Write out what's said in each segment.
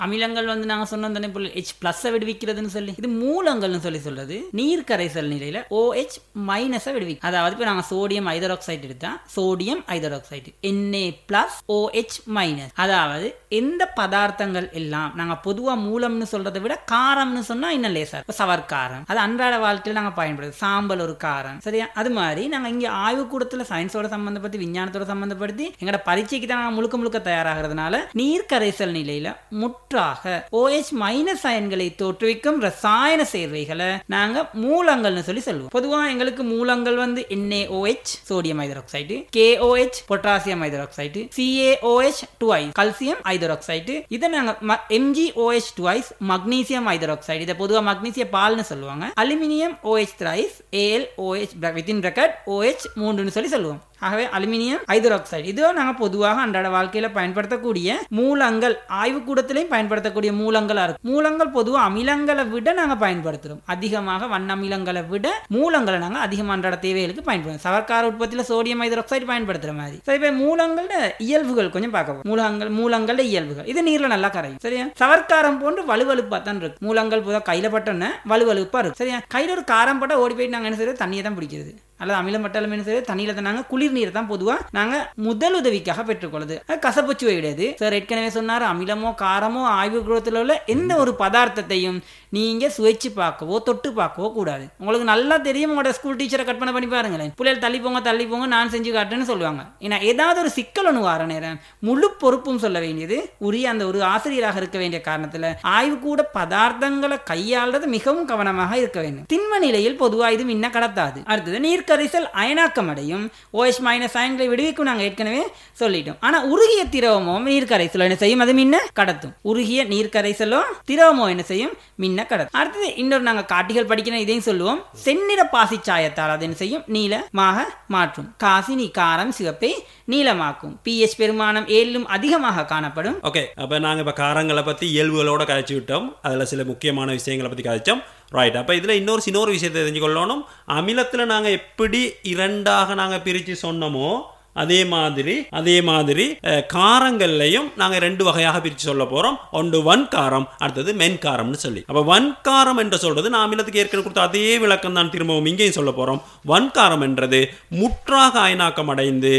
அமிலங்கள் வந்து நாங்க சொன்னோம் தானே இப்போ ஹெச் பிளஸ் விடுவிக்கிறதுன்னு சொல்லி இது மூலங்கள்னு சொல்லி சொல்றது நீர் கரைசல் நிலையில OH மைனஸை விடுவிக்கும் அதாவது இப்போ நாங்க சோடியம் ஹைதராக்சைடு எடுத்தா sodium hydroxide Na plus OH minus அதாவது எந்த பதார்த்தங்கள் எல்லாம் நாங்க பொதுவா மூலம்னு சொல்றதை விட காரம்னு சொன்னா இன்னும் லேசா இப்போ சவர்க்காரம் அது அன்றாட வாழ்க்கையில் நாங்க பயன்படுது சாம்பல் ஒரு காரம் சரியா அது மாதிரி நாங்க இங்க ஆய்வுக்கூடத்துல சயின்ஸோட சம்பந்தப்படுத்தி விஞ்ஞானத்தோட சம்பந்தப்படுத்தி எங்களோட பரீட்சைக்கு தான் நாங்க முழுக்க முழுக்க தயாராகிறதுனால நீர் கரைசல் நிலையில முற்றாக OH மைனஸ் அயன்களை தோற்றுவிக்கும் ரசாயன சேர்வைகளை நாங்க மூலங்கள்னு சொல்லி சொல்லுவோம் பொதுவா எங்களுக்கு மூலங்கள் வந்து NaOH sodium hydroxide KOH potassium hydroxide CaOH twice calcium hydroxide இதை நாங்க ம- MgOH டுவைஸ் மக்னீசியம் ஹைதராக்சைடு இதை பொதுவா மக்னீசிய பால்னு சொல்லுவாங்க aluminium OH thrice AlOH within bracket OH மூன்றுன்னு சொல்லி சொல்லுவோம் ஆகவே அலுமினியம் ஹைதராக்சைடு இதுவும் நாங்கள் பொதுவாக அன்றாட வாழ்க்கையில் பயன்படுத்தக்கூடிய மூலங்கள் ஆய்வுக்கூடத்திலையும் பயன்படுத்தக்கூடிய மூலங்களா இருக்கு மூலங்கள் பொதுவாக அமிலங்களை விட நாங்கள் பயன்படுத்துகிறோம் அதிகமாக வண்ண அமிலங்களை விட மூலங்களை நாங்கள் அதிகமாக அன்றாட தேவைகளுக்கு பயன்படுத்தும் சவர்க்கார உற்பத்தியில் சோடியம் ஹைதராக்சைடு பயன்படுத்துகிற மாதிரி சரி இப்போ மூலங்களோட இயல்புகள் கொஞ்சம் பார்க்க மூலங்கள் மூலங்களோட இயல்புகள் இது நீரில் நல்லா கரையும் சரியா சவர்க்காரம் போன்று வலுவலுப்பாக தான் இருக்கு மூலங்கள் பொதுவாக கையில் பட்டோன்னே வலுவலுப்பாக இருக்கும் சரியா கையில் ஒரு காரம் பட்ட ஓடி போயிட்டு நாங்கள் என்ன செய்யறது தண்ணியை தான் பிடிக்கிறது அல்லது அமிலம் பட்டாலும் என்ன செய்யுது தண்ணியில தான் நாங்கள் குளிர் நீரை தான் பொதுவாக நாங்கள் முதல் உதவிக்காக பெற்றுக்கொள்ளுது அது கசப்புச்சுவை கிடையாது சார் ஏற்கனவே சொன்னார் அமிலமோ காரமோ ஆய்வு குணத்தில் உள்ள எந்த ஒரு பதார்த்தத்தையும் நீங்க சுவைச்சு பார்க்கவோ தொட்டு பார்க்கவோ கூடாது உங்களுக்கு நல்லா தெரியும் உங்களோட ஸ்கூல் டீச்சரை கற்பனை பண்ணி பாருங்களேன் பிள்ளைகள் தள்ளி போங்க தள்ளி போங்க நான் செஞ்சு காட்டுன்னு சொல்லுவாங்க ஏன்னா ஏதாவது ஒரு சிக்கல் ஒன்று வர நேரம் முழு பொறுப்பும் சொல்ல வேண்டியது உரிய அந்த ஒரு ஆசிரியராக இருக்க வேண்டிய காரணத்தில் ஆய்வு கூட பதார்த்தங்களை கையாளுறது மிகவும் கவனமாக இருக்க வேண்டும் திண்ம நிலையில் பொதுவாக இது மின்ன கடத்தாது அடுத்தது நீர்க்கரைசல் அயனாக்கம் அடையும் OH மைனஸ் அயன்களை விடுவிக்கும் நாங்கள் ஏற்கனவே சொல்லிட்டோம் ஆனால் உருகிய திரவமோ நீர்க்கரைசலோ என்ன செய்யும் அது மின்ன கடத்தும் உருகிய நீர்க்கரைசலோ திரவமோ என்ன செய்யும் மின்ன கடத்தும் அடுத்தது இன்னொரு நாங்கள் காட்டிகள் படிக்கிற இதையும் சொல்லுவோம் செந்நிற பாசிச்சாயத்தால் அது என்ன செய்யும் நீலமாக மாற்றும் காசினி காரம் சிவப்பை நீலமாக்கும் பிஎச் பெருமானம் ஏழிலும் அதிகமாக காணப்படும் ஓகே அப்போ நாங்கள் இப்போ காரங்களை பற்றி இயல்புகளோட கதைச்சு விட்டோம் அதில் சில முக்கியமான விஷயங்களை பற்றி கதைச்சோம் ரைட் அப்போ இதில் இன்னொரு இன்னொரு விஷயத்தை தெரிஞ்சுக்கொள்ளணும் அமிலத்தில் நாங்கள் எப்படி இரண்டாக நாங்கள் பிரித்து சொன்னோமோ அதே மாதிரி அதே மாதிரி அஹ், காரங்கள்லையும் நாங்கள் ரெண்டு வகையாக பிரித்து சொல்ல போகிறோம் ஒன்று வன் காரம் அடுத்தது மென் காரம்னு சொல்லி அப்போ வன் காரம் என்று சொல்றது நான் அமிலத்துக்கு ஏற்கனவே கொடுத்த அதே விளக்கம் தான் திரும்பவும் இங்கேயும் சொல்ல போகிறோம் வன் காரம் என்றது முற்றாக அயனாக்கம் அடைந்து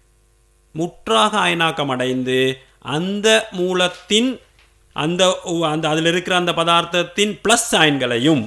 முற்றாக அயனாக்கம் அடைந்து அந்த மூலத்தின் அந்த உ- அந்த அதில் இருக்கிற அந்த பதார்த்தத்தின் ப்ளஸ் அயன்களையும்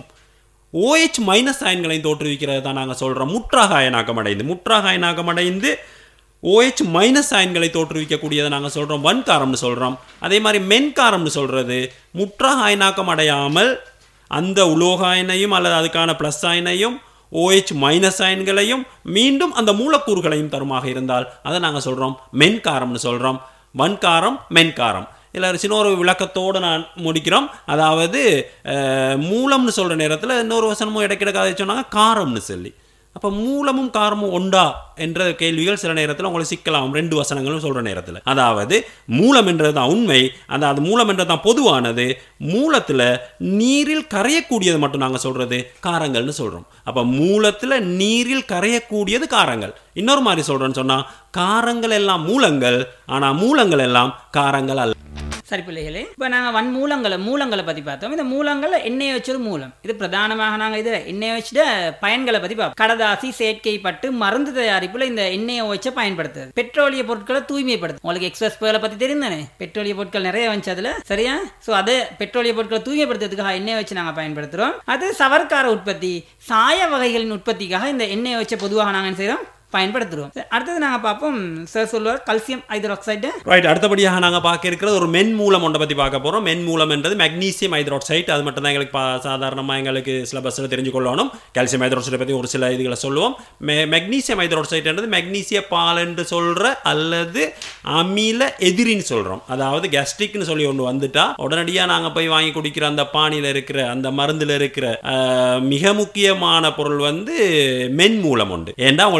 OH மைனஸ் அயன்களையும் தோற்றுவிக்கிறது தான் நாங்கள் சொல்கிறோம் முற்றாக அயனாக்கம் அடைந்து முற்றாக அயனாக்கம் அடைந்து OH மைனஸ் அயன்களை தோற்றுவிக்கக்கூடியதை நாங்கள் சொல்கிறோம் வன்காரம்னு சொல்கிறோம் அதே மாதிரி மென்காரம்னு சொல்கிறது முற்றாக அயனாக்கம் அடையாமல் அந்த உலோக அயனையும் அல்லது அதுக்கான ப்ளஸ் அயனையும் OH மைனஸ் அயன்களையும் மீண்டும் அந்த மூலக்கூறுகளையும் தருமாக இருந்தால் அதை நாங்கள் சொல்கிறோம் மென்காரம்னு சொல்கிறோம் வன்காரம் மென்காரம் இதில் சின்ன ஒரு விளக்கத்தோடு நான் முடிக்கிறோம் அதாவது அஹ், மூலம்னு சொல்கிற நேரத்தில் இன்னொரு வசனமும் இடைக்கிடக்க அதை சொன்னாங்க காரம்னு சொல்லி அப்போ மூலமும் காரமும் ஒண்டா என்ற கேள்விகள் சில நேரத்தில் உங்களுக்கு சிக்கலாம் ரெண்டு வசனங்களும் சொல்கிற நேரத்தில் அதாவது மூலம் என்றது தான் உண்மை அந்த அது மூலம் என்றது தான் பொதுவானது மூலத்தில் நீரில் கரையக்கூடியது மட்டும் நாங்கள் சொல்கிறது காரங்கள்னு சொல்கிறோம் அப்போ மூலத்தில் நீரில் கரையக்கூடியது காரங்கள் இன்னொரு மாதிரி சொல்கிறோன்னு சொன்னால் காரங்கள் எல்லாம் மூலங்கள் ஆனால் மூலங்கள் எல்லாம் காரங்கள் அல்ல சரி பிள்ளைகளே இப்போ நாங்கள் வன் மூலங்களை மூலங்களை பற்றி பார்த்தோம் இந்த மூலங்கள் எண்ணெய் வச்சொரு மூலம் இது பிரதானமாக நாங்கள் இது எண்ணெய் வச்சுட்ட பயன்களை பற்றி பார்ப்போம் கடதாசி செயற்கை பட்டு மருந்து தயாரிப்புல இந்த எண்ணெயை வச்ச பயன்படுத்துது பெட்ரோலிய பொருட்களை தூய்மைப்படுத்து உங்களுக்கு எக்ஸ்பிரஸ் பேர்ல பற்றி தெரியும் தானே பெட்ரோலிய பொருட்கள் நிறைய வந்துச்சு அதில் சரியா ஸோ அது பெட்ரோலிய பொருட்களை தூய்மைப்படுத்துறதுக்காக எண்ணெய் வச்சு நாங்கள் பயன்படுத்துகிறோம் அது சவர்க்கார உற்பத்தி சாய வகைகளின் உற்பத்திக்காக இந்த எண்ணெயை வச்ச பொதுவாக நாங்கள் என்ன செய்கிறோம் பயன்படுத்துகிறோம் அடுத்தது நாங்கள் பார்ப்போம் சார் சொல்லுவார் கல்சியம் ஹைட்ராக்சைடு ரைட் அடுத்தபடியாக நாங்கள் பார்க்க இருக்கிறது ஒரு மென் மூலம் ஒன்றை பற்றி பார்க்க போகிறோம் மென் மூலம் என்றது மெக்னீசியம் ஹைட்ராக்சைட் அது மட்டும் தான் எங்களுக்கு பா- சாதாரணமாக எங்களுக்கு சிலபஸில் தெரிஞ்சு கொள்ளணும் கால்சியம் ஹைட்ராக்சைடை பற்றி ஒரு சில இதுகளை சொல்லுவோம் மெ மெக்னீசியம் ஹைட்ராக்சைட் என்றது மெக்னீசிய பால் என்று சொல்கிற அல்லது அமில எதிரின்னு சொல்கிறோம் அதாவது கேஸ்ட்ரிக்னு சொல்லி ஒன்று வந்துட்டா உடனடியாக நாங்கள் போய் வாங்கி குடிக்கிற அந்த பானியில் இருக்கிற அந்த மருந்தில் இருக்கிற ஆஹ், மிக முக்கியமான பொருள் வந்து மென் மூலம் உண்டு ஏன்டா உங்களுக்கு ஏற்கனவே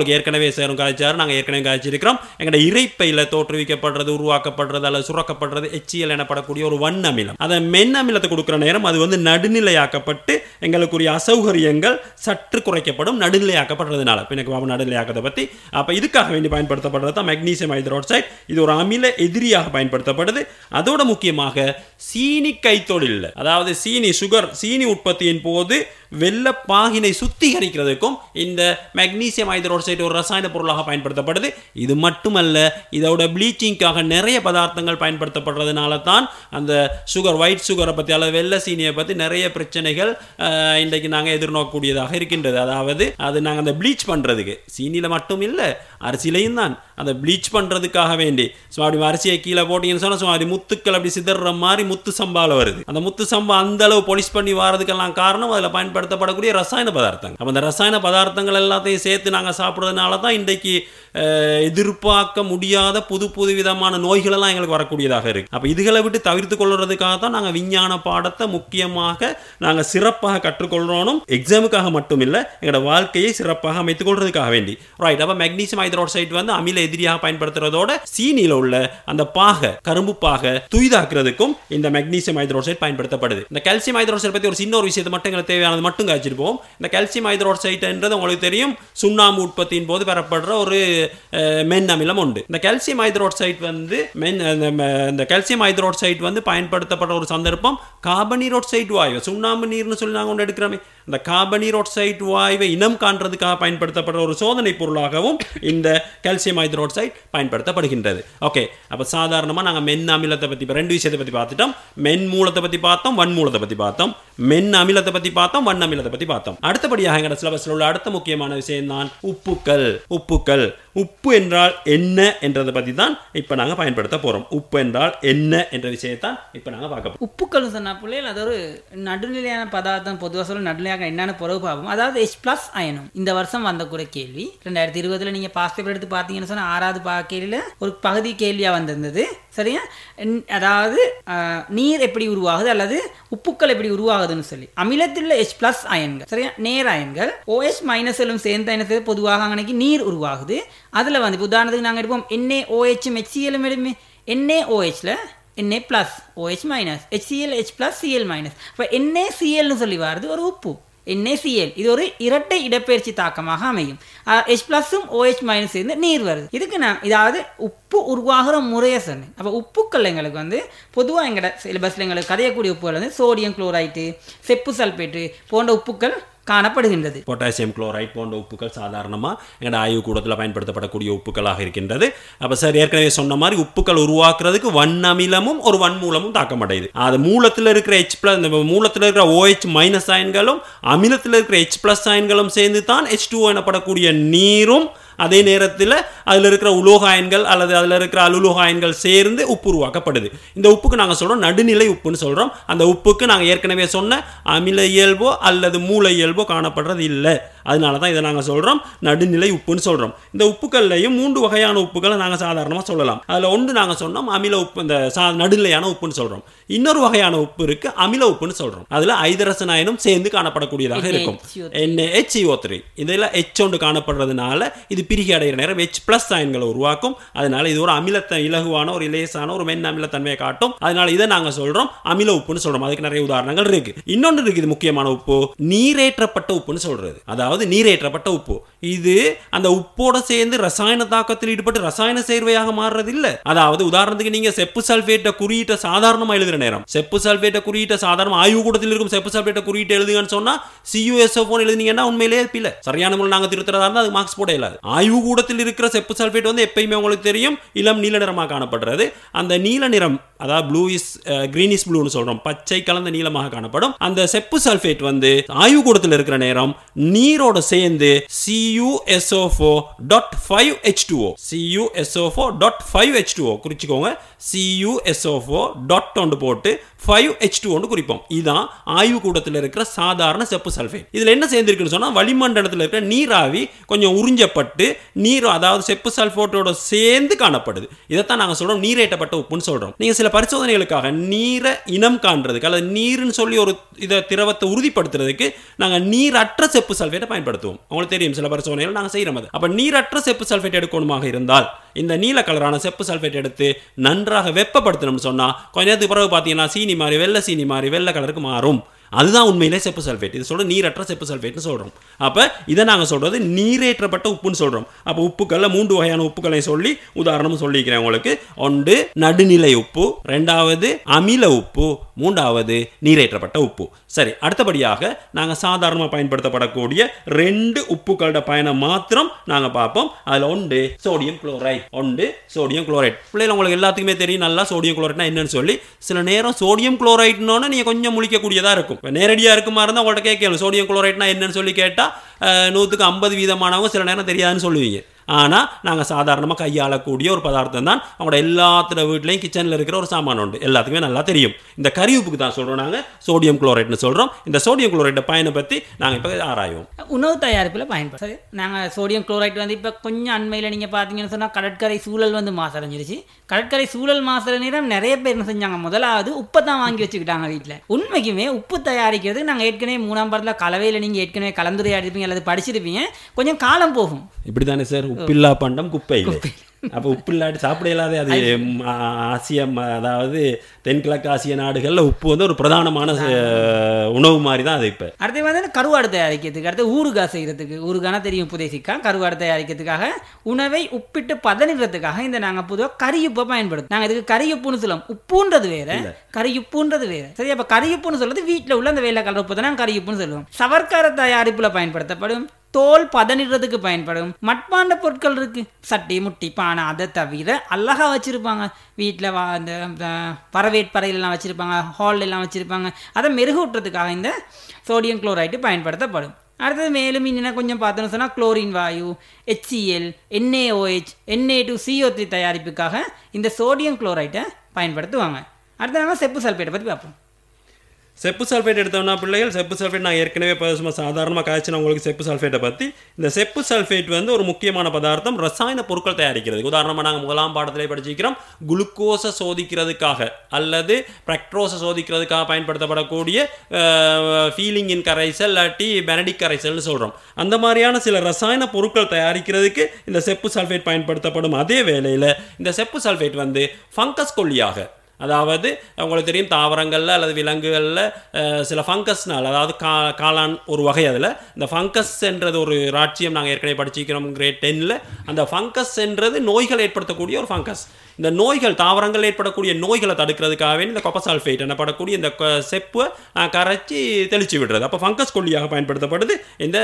ஏற்கனவே சேரும் காய்ச்சாரு நாங்கள் ஏற்கனவே காய்ச்சிருக்கிறோம் எங்களோட இறைப்பையில் தோற்றுவிக்கப்படுறது உருவாக்கப்படுறது அல்லது சுரக்கப்படுறது எச்சியல் எனப்படக்கூடிய ஒரு வன் அமிலம் அதை மென் அமிலத்தை கொடுக்குற நேரம் அது வந்து நடுநிலையாக்கப்பட்டு எங்களுக்குரிய அசௌகரியங்கள் சற்று குறைக்கப்படும் நடுநிலையாக்கப்படுறதுனால இப்போ எனக்கு பாபு நடுநிலையாக்கத்தை பற்றி அப்போ இதுக்காக வேண்டி பயன்படுத்தப்படுறது தான் மெக்னீசியம் ஹைட்ரோக்சைடு இது ஒரு அமில எதிரியாக பயன்படுத்தப்படுது அதோட முக்கியமாக சீனி கைத்தொழில் அதாவது சீனி சுகர் சீனி உற்பத்தியின் போது வெள்ளப்பாகினை சுத்திகரிக்கிறதுக்கும் இந்த மெக்னீசியம் ஹைட்ரோக்சைடு ஒரு ரசாயன பொருளாக பயன்படுத்தப்படுது இது மட்டுமல்ல இதோட ப்ளீச்சிங்காக நிறைய பதார்த்தங்கள் பயன்படுத்தப்படுறதுனால தான் அந்த சுகர் ஒயிட் சுகரை பற்றி அல்லது வெள்ளை சீனியை பற்றி நிறைய பிரச்சனைகள் அஹ், இன்றைக்கு நாங்கள் எதிர்நோக்கக்கூடியதாக இருக்கின்றது அதாவது அது நாங்கள் அந்த ப்ளீச் பண்ணுறதுக்கு சீனியில் மட்டும் இல்லை அரிசியிலையும் தான் அந்த ப்ளீச் பண்ணுறதுக்காக வேண்டி ஸோ அப்படி அரிசியை கீழே போட்டிங்கன்னு சொன்னால் ஸோ அது முத்துக்கள் அப்படி சிதற மாதிரி முத்து சம்பால வருது அந்த முத்து சம்பா அந்த அளவு பொலிஷ் பண்ணி வாரதுக்கெல்லாம் காரணம் அதில் பயன்படுத்தப்படக்கூடிய ரசாயன பதார்த்தங்கள் அப்போ அந்த ரசாயன பதார்த்தங்கள் எல்லாத்தையும் சேர்த்து நாங்கள் சாப்பிட்றதுனால தான் இன்றைக்கு அஹ், எதிர்பார்க்க முடியாத புது புது விதமான நோய்களெல்லாம் எங்களுக்கு வரக்கூடியதாக இருக்கு அப்போ இதுகளை விட்டு தவிர்த்து கொள்றதுக்காக தான் நாங்கள் விஞ்ஞான பாடத்தை முக்கியமாக நாங்கள் சிறப்பாக கற்றுக்கொள்றோனும் எக்ஸாமுக்காக மட்டும் இல்லை எங்களோட வாழ்க்கையை சிறப்பாக அமைத்துக் கொள்றதுக்காக வேண்டி ரைட் அப்போ மெக்னீசியம் ஹைட்ரோக்சைடு வந்து அமில எதிரியாக பயன்படுத்துறதோட சீனியில் உள்ள அந்த பாகை கரும்பு பாகை துய்தாக்குறதுக்கும் இந்த மெக்னீசியம் ஹைட்ரோக்சைடு பயன்படுத்தப்படுது இந்த கால்சியம் ஹைட்ரோக்சைடு பற்றி ஒரு சின்ன ஒரு விஷயத்தை மட்டும் எங்களுக்கு தேவையானது மட்டும் காய்ச்சிருப்போம் இந்த கால்சியம் ஹைட்ரோக்சைடுன்றது உங்களுக்கு தெரியும் சுண்ணாம்பு உற்பத்தியின் போது பெறப்படுற ஒரு அஹ், மென் அமிலம் உண்டு இந்த கால்சியம் ஹைட்ரோக்சைடு வந்து மென் அந்த ம- இந்த கால்சியம் ஹைட்ரோக்சைடு வந்து பயன்படுத்தப்பட்ட ஒரு சந்தர்ப்பம் கார்பனீரோக்சைடு வாயு சுண்ணாம்பு நீர்னு சொல்லி நாங்கள் ஒன்று எடுக்கிறோமே இந்த கார்பனீரோக்சைடு வாயுவை இனம் காண்றதுக்காக பயன்படுத்தப்படுற ஒரு சோதனை பொருளாகவும் இந்த கால்சியம் ஹைட்ரோக்சைடு பயன்படுத்தப்படுகின்றது ஓகே அப்போ சாதாரணமாக நாங்கள் மென் அமிலத்தை பற்றி இப்போ ரெண்டு விஷயத்தை பற்றி பார்த்துட்டோம் மென் மூலத்தை பற்றி பார்த்தோம் வன் மூலத்தை பற்றி பார்த்தோம் மென் அமிலத்தை பற்றி பார்த்தோம் வன் அமிலத்தை பற்றி பார்த்தோம் அடுத்தபடியாக எங்களோட சிலபஸில் உள்ள அடுத்த முக்கியமான விஷயம் தான் உப்புக்கள் உப்புக்கள் உப்பு என்றால் என்ன என்றதை பற்றி தான் இப்போ நாங்கள் பயன்படுத்த போகிறோம் உப்பு என்றால் என்ன என்ற விஷயத்தான் இப்போ நாங்கள் பார்க்க போறோம். உப்புக்கள் சொன்ன பிள்ளைகள் அது ஒரு நடுநிலையான பதார்த்தம் பொதுவாக சொல்ல நடுநிலையாக என்னென்ன பொறவு பார்ப்போம் அதாவது H ப்ளஸ் அயனம் இந்த வருஷம் வந்த கூட கேள்வி ரெண்டாயிரத்தி இருபதுல நீங்கள் பாஸ் பேப்பர் எடுத்து பார்த்தீங்கன்னு சொன்னால் ஆறாவது பா கேள்வியில் ஒரு பகுதி கேள்வியாக வந்திருந்தது சரியா என்- அதாவது ஆஹ், நீர் எப்படி உருவாகுது அல்லது உப்புக்கள் எப்படி உருவாகுதுன்னு சொல்லி அமிலத்தில் உள்ள H ப்ளஸ் அயன்கள் சரியா நேர் அயன்கள் OH மைனஸிலும் சேர்ந்த என்ன செய்யுது பொதுவாக அன்னைக்கு நீர் உருவாகுது அதில் வந்து இப்போ உதாரணத்துக்கு நாங்கள் எடுப்போம் என்ஏ ஓஹெச்சும் ஹெச்சிஎலும் எடுமே என்ஏ ஓஹெச்சில் Na plus OH minus HCl H plus C L minus இப்போ NaClனு சொல்லி வருது ஒரு உப்பு NaCl இது ஒரு இரட்டை இடப்பெயர்ச்சி தாக்கமாக அமையும் ஹெச் ப்ளஸும் OH மைனஸ் சேர்ந்து நீர் வருது இதுக்கு நான் இதாவது உப்பு உருவாகிற முறையை சொன்னேன் அப்போ உப்புக்கள் எங்களுக்கு வந்து பொதுவாக எங்களோட சிலபஸில் எங்களுக்கு கதையக்கூடிய உப்புகள் வந்து சோடியம் குளோரைட்டு செப்பு சல்பேட்டு போன்ற உப்புக்கள் காணப்படுகின்றது பொட்டாசியம் குளோரைட் போன்ற உப்புகள் சாதாரணமாக எங்களோட ஆய்வு கூடத்தில் பயன்படுத்தப்படக்கூடிய உப்புக்களாக இருக்கின்றது அப்போ சார் ஏற்கனவே சொன்ன மாதிரி உப்புக்கள் உருவாக்குறதுக்கு வன் அமிலமும் ஒரு வன்மூலமும் தாக்கமடையுது அது மூலத்தில் இருக்கிற ஹெச் ப்ளஸ் இந்த மூலத்தில் இருக்கிற OH மைனஸ் அயன்களும் அமிலத்தில் இருக்கிற ஹெச் ப்ளஸ் அயன்களும் சேர்ந்து தான் ஹெச் டூ எனப்படக்கூடிய நீரும் அதே நேரத்தில் அதில் இருக்கிற உலோக அயன்கள் அல்லது அதில் இருக்கிற அலுலோக அயன்கள் சேர்ந்து உப்பு உருவாக்கப்படுது இந்த உப்புக்கு நாங்கள் சொல்கிறோம் நடுநிலை உப்புன்னு சொல்கிறோம் அந்த உப்புக்கு நாங்கள் ஏற்கனவே சொன்ன அமில இயல்போ அல்லது மூல இயல்போ காணப்படுறது இல்லை அதனால தான் இதை நாங்கள் சொல்கிறோம் நடுநிலை உப்புன்னு சொல்கிறோம் இந்த உப்புக்கள்லையும் மூன்று வகையான உப்புகளை நாங்கள் சாதாரணமாக சொல்லலாம் அதில் ஒன்று நாங்கள் சொன்னோம் அமில உப்பு இந்த சா நடுநிலையான உப்புன்னு சொல்கிறோம் இன்னொரு வகையான உப்பு இருக்கு அமில உப்புன்னு சொல்கிறோம் அதில் ஐதரசன் அயனும் சேர்ந்து காணப்படக்கூடியதாக இருக்கும் NaHCO3 த்ரீ இதில் H ஒன்று காணப்படுறதுனால இது பிரிகை அடைகிற நேரம் H ப்ளஸ் அயன்களை உருவாக்கும் அதனால இது ஒரு அமிலத்தை இலகுவான ஒரு லேசான ஒரு மென் அமிலத்தன்மையை காட்டும் அதனால இதை நாங்கள் சொல்கிறோம் அமில உப்புன்னு சொல்கிறோம் அதுக்கு நிறைய உதாரணங்கள் இருக்கு இன்னொன்று இருக்கு இது முக்கியமான உப்பு நீரேற்றப்பட்ட உப்புன்னு சொல்றது அதாவது நீரேற்றப்பட்ட உப்பு இது அந்த உப்போட சேர்ந்து ரசாயன தாக்கத்தில் ஈடுபட்டு ரசாயன சேர்வையாக மாறுறது இல்ல அதாவது உதாரணத்துக்கு நீங்க செப்பு சல்பேட்ட குறியீட்டை சாதாரணமா எழுதுற நேரம் செப்பு சல்பேட்ட குறியீட்டை சாதாரண ஆய்வு கூடத்தில் இருக்கும் செப்பு சல்பேட்ட குறியீட்டை எழுதுங்கன்னு சொன்னா சியூஎஸ்ஓ எழுதுனீங்கன்னா உண்மையிலேயே பிள்ளை சரியான முறை நாங்க திருத்துறதா இருந்தா அது மார்க்ஸ் போட இயலாது ஆய்வு கூடத்தில் இருக்கிற செப்பு சல்பேட் வந்து எப்பயுமே உங்களுக்கு தெரியும் இளம் நீல நிறமாக காணப்படுறது அந்த நீல நிறம் அதாவது ப்ளூ இஸ் கிரீன் இஸ் ப்ளூன்னு சொல்றோம் பச்சை கலந்த நீலமாக காணப்படும் அந்த செப்பு சல்பேட் வந்து ஆய்வு கூடத்தில் இருக்கிற நேரம் நீரோட சேர்ந்து CuSO4 dot five H two O CuSO4 dot five H two O குறிச்சிக்கோங்க CuSO4 டாட் ஒன்று போட்டு ஃபைவ் ஹெச் டூ ஒன்று குறிப்போம் இதுதான் ஆய்வு கூடத்தில் இருக்கிற சாதாரண செப்பு சல்ஃபேட் இதில் என்ன சேர்ந்திருக்குன்னு சொன்னால் வளிமண்டலத்தில் இருக்கிற நீராவி கொஞ்சம் உறிஞ்சப்பட்டு நீர் அதாவது செப்பு சல்ஃபேட்டோட சேர்ந்து காணப்படுது இதைத்தான் நாங்கள் சொல்கிறோம் நீரேற்றப்பட்ட உப்புன்னு சொல்கிறோம் நீங்கள் சில பரிசோதனைகளுக்காக நீரை இனம் காண்றதுக்கு அல்லது நீர்னு சொல்லி ஒரு இதை திரவத்தை உறுதிப்படுத்துறதுக்கு நாங்கள் நீரற்ற செப்பு சல்ஃபேட்டை பயன்படுத்துவோம் உங்களுக்கு தெரியும் சில பரிசோதனைகள் நாங்கள் செய்கிறோம் அது அப்போ நீரற்ற செப்பு சல்ஃபேட் எடுக்கணுமாக இருந்தால் இந்த நீல கலரான செப்பு சல்ஃபேட் எடுத்து நன்றாக வெப்பப்படுத்தணும்னு சொன்னால் கொஞ்ச நேரத்துக்கு பிறகு பார்த்தீங்கன்னா சீனி மாதிரி வெள்ளை சீனி மாதிரி வெள்ளை கலருக்கு மாறும் அதுதான் உண்மையிலே செப்பு சல்ஃபேட் இது சொல்ற நீரற்ற செப்பு சல்ஃபேட்னு சொல்கிறோம் அப்போ இதை நாங்கள் சொல்கிறது நீரேற்றப்பட்ட உப்புன்னு சொல்கிறோம் அப்போ உப்புக்களில் மூன்று வகையான உப்புக்களை சொல்லி உதாரணம் சொல்லிக்கிறேன் உங்களுக்கு ஒன்று நடுநிலை உப்பு ரெண்டாவது அமில உப்பு மூன்றாவது நீரேற்றப்பட்ட உப்பு சரி அடுத்தபடியாக நாங்கள் சாதாரணமாக பயன்படுத்தப்படக்கூடிய ரெண்டு உப்புக்களோட பயணம் மாத்திரம் நாங்கள் பார்ப்போம் அதில் ஒன்று சோடியம் குளோரைட் ஒன்று சோடியம் குளோரைட் பிள்ளைகள் உங்களுக்கு எல்லாத்துக்குமே தெரியும் நல்லா சோடியம் குளோரைட்னா என்னன்னு சொல்லி சில நேரம் சோடியம் குளோரைட்னோன்னு நீங்கள் கொஞ்சம் முழிக்கக்கூடியதாக இருக்கும் இப்போ நேரடியாக இருக்குமா இருந்தால் உங்கள்கிட்ட கேட்கணும் சோடியம் குளோரைட்னா என்னன்னு சொல்லி கேட்டால் நூற்றுக்கு ஐம்பது வீதமானவங்க சில நேரம் தெரியாதுன்னு சொல்லுவீங்க ஆனால் நாங்கள் சாதாரணமாக கையாளக்கூடிய ஒரு பதார்த்தம் தான் அவங்களோட எல்லாத்துல வீட்லேயும் கிச்சனில் இருக்கிற ஒரு சாமான் உண்டு எல்லாத்துக்குமே நல்லா தெரியும் இந்த கரி உப்புக்கு தான் சொல்கிறோம் நாங்கள் சோடியம் குளோரைட்னு சொல்கிறோம் இந்த சோடியம் குளோரைட்டை பயனை பற்றி நாங்கள் இப்போ ஆராயும் உணவு தயாரிப்பில் பயன்படும் சரி நாங்கள் சோடியம் குளோரைட் வந்து இப்போ கொஞ்சம் அண்மையில் நீங்கள் பார்த்தீங்கன்னு சொன்னால் கடற்கரை சூழல் வந்து மாசடைஞ்சிருச்சு கடற்கரை சூழல் மாசற நேரம் நிறைய பேர் என்ன செஞ்சாங்க முதலாவது உப்பை தான் வாங்கி வச்சுக்கிட்டாங்க வீட்டில் உண்மைக்குமே உப்பு தயாரிக்கிறது நாங்கள் ஏற்கனவே மூணாம் பாடத்தில் கலவையில் நீங்கள் ஏற்கனவே கலந்துரையாடிருப்பீங்க அல்லது படிச்சிருப்பீங்க கொஞ்சம் காலம் போகும் இப்படி தானே சார் உப்பில்லா பண்டம் குப்பை இல்லை அப்போ உப்பு இல்லாட்டி சாப்பிட இயலாது அது ம், ஆ- ஆசிய ம- அதாவது தென்கிழக்கு ஆசிய நாடுகளில் உப்பு வந்து ஒரு பிரதானமான அஹ், உணவு மாதிரி தான் அது இப்போ அடுத்து வந்து கருவாடு தயாரிக்கிறதுக்கு அடுத்து ஊறுகாய் செய்கிறதுக்கு ஊறுகானா தெரியும் புதேசிக்கா கருவாடு தயாரிக்கிறதுக்காக உணவை உப்பிட்டு பதனிடுறதுக்காக இந்த நாங்கள் பொதுவாக கரியுப்பை பயன்படுத்தும் நாங்கள் இதுக்கு கரியுப்புன்னு சொல்லுவோம் உப்புன்றது வேற கரியுப்புன்றது வேற சரி அப்போ கரியுப்புன்னு சொல்றது வீட்டில் உள்ள அந்த வெள்ளை கலர் உப்பு தான் கரியுப்புன்னு சொல்லுவோம் சவர்க்கார தயாரிப்பில் பயன்படுத்தப்படும் தோல் பதனிடுறதுக்கு பயன்படும் மட்பாண்ட பொருட்கள் இருக்கு சட்டி முட்டி பானை அதை தவிர அழகா வச்சிருப்பாங்க வீட்டில் வா அந்த அந்த வரவேற்பறையிலலாம் வச்சிருப்பாங்க ஹால்ல எல்லாம் வச்சிருப்பாங்க அதை மெருகூட்டுறதுக்காக இந்த சோடியம் குளோரைடு பயன்படுத்தப்படும் அடுத்தது மேலும் இன்னும் கொஞ்சம் பார்த்தோன்னு சொன்னால் குளோரின் வாயு HCl NaOH Na two CO three தயாரிப்புக்காக இந்த சோடியம் குளோரைட்டை பயன்படுத்துவாங்க அடுத்து நம்ம செப்பு சல்பேட்டை பற்றி பார்ப்போம் செப்பு சல்ஃபேட் எடுத்தோம்னா பிள்ளைகள் செப்பு சல்ஃபேட் நான் ஏற்கனவே இப்போ சும்மா சாதாரணமாக காய்ச்சின உங்களுக்கு செப்பு சல்ஃபேட்டை பற்றி இந்த செப்பு சல்ஃபேட் வந்து ஒரு முக்கியமான பதார்த்தம் ரசாயன பொருட்கள் தயாரிக்கிறது உதாரணமாக நாங்கள் முதலாம் பாடத்திலே படிச்சிருக்கிறோம் குளுக்கோஸை சோதிக்கிறதுக்காக அல்லது பிரக்ட்ரோஸை சோதிக்கிறதுக்காக பயன்படுத்தப்படக்கூடிய ஃபீலிங் இன் கரைசல் இல்லாட்டி பெனடிக் கரைசல்னு சொல்கிறோம் அந்த மாதிரியான சில ரசாயன பொருட்கள் தயாரிக்கிறதுக்கு இந்த செப்பு சல்ஃபேட் பயன்படுத்தப்படும் அதே வேளையில் இந்த செப்பு சல்ஃபேட் வந்து ஃபங்கஸ் கொல்லியாக அதாவது உங்களுக்கு தெரியும் தாவரங்களில் அல்லது விலங்குகளில் அஹ், சில ஃபங்கஸ்னால் அதாவது கா காளான் ஒரு வகை அதில் இந்த ஃபங்கஸ் என்றது ஒரு ராட்சியம் நாங்கள் ஏற்கனவே படிச்சிருக்கிறோம் கிரேட் டென்னில் அந்த ஃபங்கஸ் என்றது நோய்கள் ஏற்படுத்தக்கூடிய ஒரு ஃபங்கஸ் இந்த நோய்கள் தாவரங்கள் ஏற்படக்கூடிய நோய்களை தடுக்கிறதுக்காகவே இந்த கொப்பசால்ஃபேட் எனப்படக்கூடிய இந்த கொ- செப்பை நான் கரைச்சி தெளித்து விடுறது அப்போ ஃபங்கஸ் கொல்லியாக பயன்படுத்தப்படுது இந்த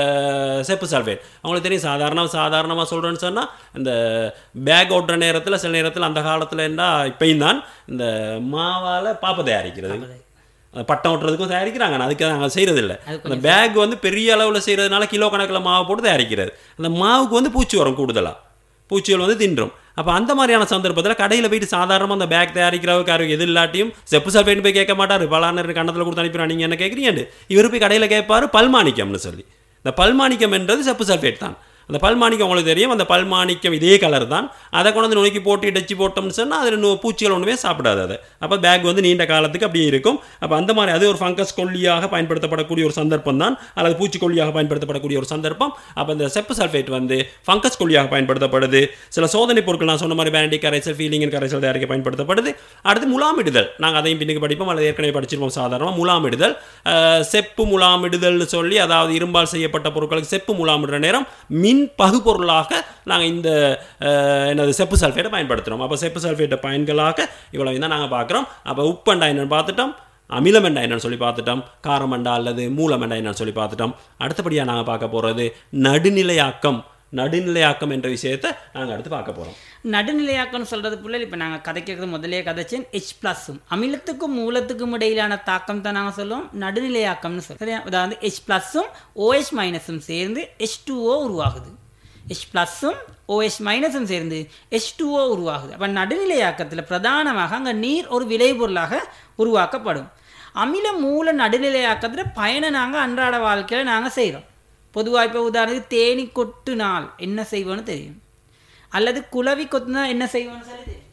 செப்பு சல்ஃபேட் அவங்களுக்கு தெரியும் சாதாரண சாதாரணமாக சொல்கிறேன்னு சொன்னால் இந்த பேக் ஓட்டுற நேரத்தில் சில நேரத்தில் அந்த காலத்தில் என்ன இப்பயும் தான் இந்த மாவால் பாப்பை தயாரிக்கிறது அந்த பட்டம் ஓட்டுறதுக்கும் தயாரிக்கிறாங்க ஆனா அதுக்கு நாங்கள் செய்கிறதில்ல அந்த பேக் வந்து பெரிய அளவில் செய்கிறதுனால கிலோ கணக்கில் மாவு போட்டு தயாரிக்கிறது அந்த மாவுக்கு வந்து பூச்சி வரும் கூடுதலாக பூச்சிகள் வந்து தின்றும் அப்போ அந்த மாதிரியான சந்தர்ப்பத்தில் கடையில் போயிட்டு சாதாரணமாக அந்த பேக் தயாரிக்கிறவருக்கு எது இல்லாட்டியும் செப்பு சல்ஃபேட் போய் கேட்க மாட்டார் பலானர் கண்ணத்தில் கொடுத்து அனுப்பிடுறா நீங்கள் என்ன கேட்குறீங்க இவர் போய் கடையில் கேட்பாரு பல்மாணிக்கம்னு சொல்லி இந்த பல்மாணிக்கம் என்றது செப்பு சல்ஃபேட் தான் அந்த பல்மாணிக்கம் உங்களுக்கு தெரியும் அந்த பல்மாணிக்கம் இதே கலர் தான் அதை கொண்டு வந்து நுணுக்கி போட்டு இடைச்சி போட்டோம்னு சொன்னால் அதில் நு- பூச்சிகள் ஒன்றுமே சாப்பிடாது அது அப்போ பேக் வந்து நீண்ட காலத்துக்கு அப்படியே இருக்கும் அப்போ அந்த மாதிரி அது ஒரு ஃபங்கஸ் கொல்லியாக பயன்படுத்தப்படக்கூடிய ஒரு சந்தர்ப்பம் தான் அல்லது பூச்சிக்கொல்லியாக பயன்படுத்தப்படக்கூடிய ஒரு சந்தர்ப்பம் அப்போ இந்த செப்பு சல்ஃபேட் வந்து ஃபங்கஸ் கொல்லியாக பயன்படுத்தப்படுது சில சோதனை பொருட்கள் நான் சொன்ன மாதிரி பேண்டி கரைசல் ஃபீலிங்கின் கரைசல் தயாரிக்க பயன்படுத்தப்படுது அடுத்து முலாமிடுதல் நாங்கள் அதையும் பின்னுக்கு படிப்போம் அல்லது ஏற்கனவே படிச்சிருப்போம் சாதாரணமாக முலாமிடுதல் அஹ், செப்பு முலாமிடுதல்னு சொல்லி அதாவது இரும்பால் செய்யப்பட்ட பொருட்களுக்கு செப்பு முலாமிடுற நேரம் மின் பகுபொருளாக நாங்கள் இந்த அஹ், என்னது செப்பு சல்ஃபேட்டை பயன்படுத்துகிறோம் அப்போ செப்பு சல்ஃபேட்டை பயன்களாக இவ்வளவு தான் நாங்கள் பார்க்குறோம் அப்போ உப்பண்டா என்னன்னு பார்த்துட்டோம் அமிலமெண்டா என்னன்னு சொல்லி பார்த்துட்டோம் காரமண்டா அல்லது மூலமெண்டா என்னன்னு சொல்லி பார்த்துட்டோம் அடுத்தபடியாக நாங்கள் பார்க்க போகிறது நடுநிலையாக்கம் நடுநிலையாக்கம் என்ற விஷயத்தை நாங்கள் அடுத்து பார்க்க போகிறோம் நடுநிலையாக்கம்னு சொல்றது புள்ள இப்போ நாங்கள் கதைக்கிறது முதலே கதைச்சேன் ஹெச் ப்ளஸும் அமிலத்துக்கும் மூலத்துக்கும் இடையிலான தாக்கம் தான் நாங்கள் சொல்லுவோம் நடுநிலையாக்கம்னு சொல்லுவோம் சரியா அதாவது ஹெச் ப்ளஸும் ஓஎச் மைனஸும் சேர்ந்து ஹெச் டூஓ உருவாகுது ஹெச் ப்ளஸும் ஓஎச் மைனஸும் சேர்ந்து ஹெச் டூஓ உருவாகுது அப்போ நடுநிலையாக்கத்தில் பிரதானமாக அங்கே நீர் ஒரு விளைபொருளாக உருவாக்கப்படும் அமில மூல நடுநிலையாக்கத்தில் பயனை நாங்கள் அன்றாட வாழ்க்கையில் நாங்கள் செய்கிறோம் பொதுவாக இப்போ உதாரணத்துக்கு தேனி கொட்டுனால் என்ன செய்வோன்னு தெரியும் அல்லது குளவி கொத்துனா என்ன செய்வோம்னு சொல்லி தெரியும்.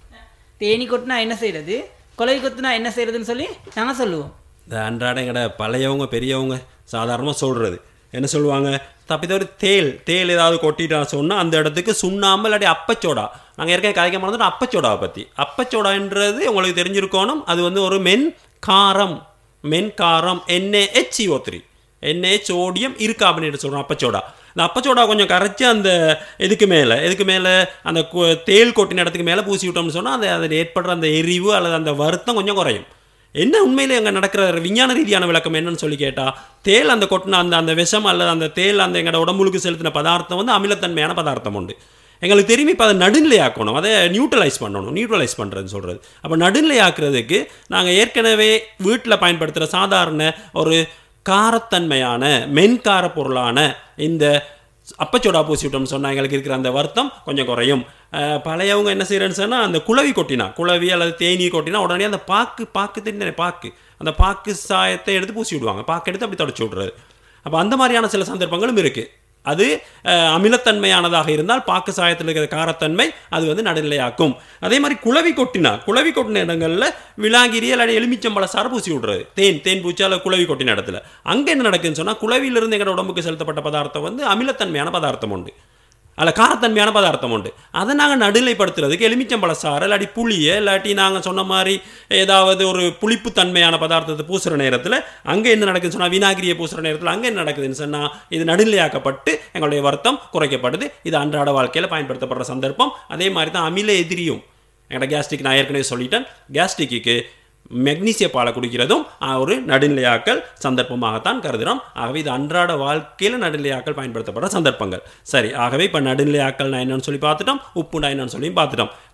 தேனி கொட்டினா என்ன செய்யறது குளவி கொத்துனா என்ன செய்யறதுன்னு சொல்லி நாங்கள் சொல்லுவோம் இந்த அன்றாட எங்கட பழையவங்க பெரியவங்க சாதாரணமாக சொல்கிறது என்ன சொல்லுவாங்க தப்பித ஒரு தேல் தேல் ஏதாவது கொட்டிட்டா சொன்னால் அந்த இடத்துக்கு சுண்ணாம்பு இல்லாட்டி அப்பச்சோடா நாங்கள் ஏற்கனவே கதைக்க மறந்துட்டு அப்பச்சோடாவை பற்றி அப்பச்சோடான்றது உங்களுக்கு தெரிஞ்சிருக்கணும் அது வந்து ஒரு மென் காரம் மென் காரம் என்ஏஹெச்இஓ த்ரீ என்ஏஹெச் சோடியம் இருக்காபனேட் சொல்கிறோம் அப்பச்சோடா இந்த அப்பச்சோடா கொஞ்சம் கரைச்சி அந்த இதுக்கு மேலே இதுக்கு மேலே அந்த கு- தேல் கொட்டின இடத்துக்கு மேலே பூசி விட்டோம்னு சொன்னால் அந்த அதில் ஏற்படுற அந்த எரிவு அல்லது அந்த வருத்தம் கொஞ்சம் குறையும் என்ன உண்மையிலே அங்கே நடக்கிற விஞ்ஞான ரீதியான விளக்கம் என்னன்னு சொல்லி கேட்டால் தேல் அந்த கொட்டின அந்த அந்த விஷம் அல்லது அந்த தேல் அந்த எங்களோட உடம்புக்கு செலுத்தின பதார்த்தம் வந்து அமிலத்தன்மையான பதார்த்தம் உண்டு எங்களுக்கு தெரியும் இப்போ அதை நடுநிலையாக்கணும் அதை நியூட்ரலைஸ் பண்ணணும் நியூட்ரலைஸ் பண்ணுறதுன்னு சொல்கிறது அப்போ நடுநிலையாக்குறதுக்கு நாங்கள் ஏற்கனவே வீட்டில் பயன்படுத்துகிற சாதாரண ஒரு காரத்தன்மையான மென்கார பொருளான இந்த அப்பச்சோடா பூசி விட்டோம்னு சொன்னால் எங்களுக்கு இருக்கிற அந்த வருத்தம் கொஞ்சம் குறையும் அஹ் பழையவங்க என்ன செய்கிறேன்னு சொன்னால் அந்த குளவி கொட்டினா குளவி அல்லது தேனீ கொட்டினா உடனே அந்த பாக்கு பாக்கு தெரிஞ்ச பாக்கு அந்த பாக்கு சாயத்தை எடுத்து பூசி விடுவாங்க பாக்கு எடுத்து அப்படி தொடச்சி விட்றது அப்போ அந்த மாதிரியான சில சந்தர்ப்பங்களும் இருக்குது அது அஹ், அமிலத்தன்மையானதாக இருந்தால் பாக்கு சாயத்தில் இருக்கிற காரத்தன்மை அது வந்து நடுநிலையாக்கும் அதே மாதிரி குளவி கொட்டினா குளவி கொட்டின இடங்களில் விலாங்கிரி அல்லது எலுமிச்சம்பழ சாறு பூசி விடுறது தேன் தேன் பூச்சி அல்லது குளவி கொட்டின இடத்துல அங்கே என்ன நடக்குதுன்னு சொன்னால் குளவியிலிருந்து எங்களோட உடம்புக்கு செலுத்தப்பட்ட பதார்த்தம் வந்து அமிலத்தன்மையான பதார்த்தம் உண்டு அதில் காரத்தன்மையான பதார்த்தம் உண்டு அதை நாங்கள் நடுநிலைப்படுத்துறதுக்கு எலுமிச்சம்பழ சாறு இல்லாட்டி புளியை இல்லாட்டி நாங்கள் சொன்ன மாதிரி ஏதாவது ஒரு புளிப்பு தன்மையான பதார்த்தத்தை பூசுகிற நேரத்தில் அங்கே என்ன நடக்குதுன்னு சொன்னால் வினாகிரியை பூசுகிற நேரத்தில் அங்கே என்ன நடக்குதுன்னு சொன்னால் இது நடுநிலையாக்கப்பட்டு எங்களுடைய வருத்தம் குறைக்கப்படுது இது அன்றாட வாழ்க்கையில் பயன்படுத்தப்படுற சந்தர்ப்பம் அதே மாதிரி தான் அமில எதிரியும் எங்களோட கேஸ்ட்ரிக் நான் ஏற்கனவே சொல்லிட்டேன் கேஸ்ட்ரிக்கு மெக்னீசிய பாலை குடிக்கிறதும் ஆஹ், ஒரு நடுநிலையாக்கல் சந்தர்ப்பமாகத்தான் கருதுகிறோம் ஆகவே இது அன்றாட வாழ்க்கையில் நடுநிலையாக்கல் பயன்படுத்தப்படுற சந்தர்ப்பங்கள் சரி ஆகவே இப்போ நடுநிலையாக்கல்னா என்னன்னு சொல்லி பார்த்துட்டோம் உப்புண்டா என்னன்னு சொல்லி பார்த்துட்டோம்